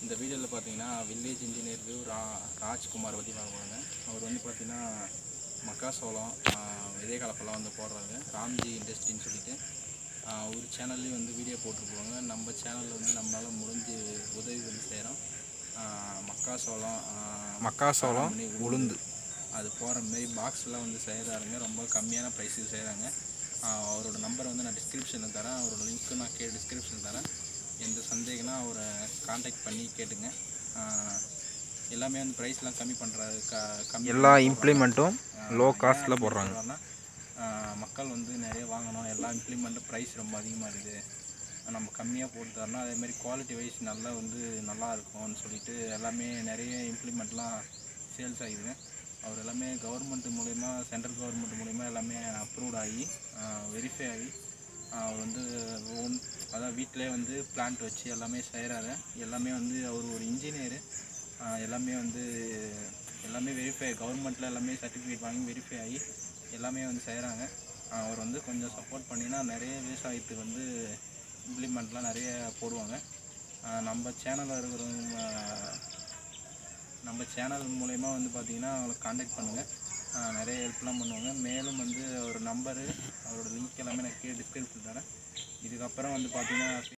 இந்த வீடியோவில் பார்த்தீங்கன்னா வில்லேஜ் இன்ஜினியர் வியூ ரா ராஜ்குமார் பற்றி பார்க்க போகிறாங்க அவர் வந்து பார்த்தீங்கன்னா மக்காசோளம் ஆஹ், விதை கலப்பெல்லாம் வந்து போடுறாங்க ராம்ஜி இண்டஸ்ட்ரின்னு சொல்லிட்டு ஆஹ், ஒரு சேனல்லையும் வந்து வீடியோ போட்டிருப்பாங்க நம்ம சேனலில் வந்து நம்மளால் முடிஞ்ச உதவி வந்து செய்கிறோம் மக்காசோளம் ஆஹ், மக்காசோளம் பண்ணி உளுந்து அது போகிற மாரி பாக்ஸ்லாம் வந்து செய்கிறாருங்க ரொம்ப கம்மியான ப்ரைஸுக்கு செய்கிறாங்க அவரோட நம்பரை வந்து நான் டிஸ்கிரிப்ஷனில் தரேன் அவரோட லிங்க்கு நான் கே டிஸ்கிரிப்ஷனில் தரேன் எந்த சந்தேகம்னா அவரை காண்டாக்ட் பண்ணி கேட்டுங்க ஆஹ் எல்லாமே வந்து ப்ரைஸ்லாம் கம்மி பண்ணுறாரு க கம்மி எல்லா பண்ணி போடுறாங்க. இம்ப்ளிமெண்ட்டும் ஆஹ் லோ ஏன் காஸ்ட்டில் அப்படி போடுறாங்க சொல்றேன்னா, ஆஹ் மக்கள் வந்து நிறைய வாங்கணும் எல்லா இம்ப்ளிமெண்ட்டும் ப்ரைஸ் ரொம்ப அதிகமாக இருக்குது நம்ம கம்மியாக போட்டு தரணும் அதே மாதிரி குவாலிட்டி வைஸ் நல்லா வந்து நல்லா இருக்கும்னு சொல்லிட்டு எல்லாமே நிறைய இம்ப்ளிமெண்ட்லாம் சேல்ஸ் ஆகிடுது அவர் எல்லாமே கவர்மெண்ட் மூலயமா சென்ட்ரல் கவர்மெண்ட் மூலயமா எல்லாமே அப்ரூவ்ட் ஆகி வெரிஃபை ஆகி ஆஹ் அவர் வந்து ஓன் அதான் வீட்டிலே வந்து பிளான்ட் வச்சு எல்லாமே செய்கிறாரு எல்லாமே வந்து அவர் ஒரு இன்ஜினியரு எல்லாமே வந்து எல்லாமே வெரிஃபை கவர்மெண்ட்டில் எல்லாமே சர்டிஃபிகேட் வாங்கி வெரிஃபை ஆகி எல்லாமே வந்து செய்கிறாங்க அவர் வந்து கொஞ்சம் சப்போர்ட் பண்ணினா நிறைய விவசாயத்துக்கு வந்து இம்ப்ளிமெண்ட்லாம் நிறைய போடுவாங்க ஆஹ் நம்ம சேனலில் இருக்கிறவங்க நம்ம சேனல் மூலயமா வந்து பார்த்தீங்கன்னா அவங்களை காண்டாக்ட் பண்ணுங்கள் நிறைய ஹெல்ப்லாம் பண்ணுவாங்க மேலும் வந்து அவர் நம்பரு அவரோட லிங்க் எல்லாமே நான் கீழே டிஸ்கிரிப்ஷன் தரேன் இதுக்கப்புறம் வந்து பார்த்தீங்கன்னா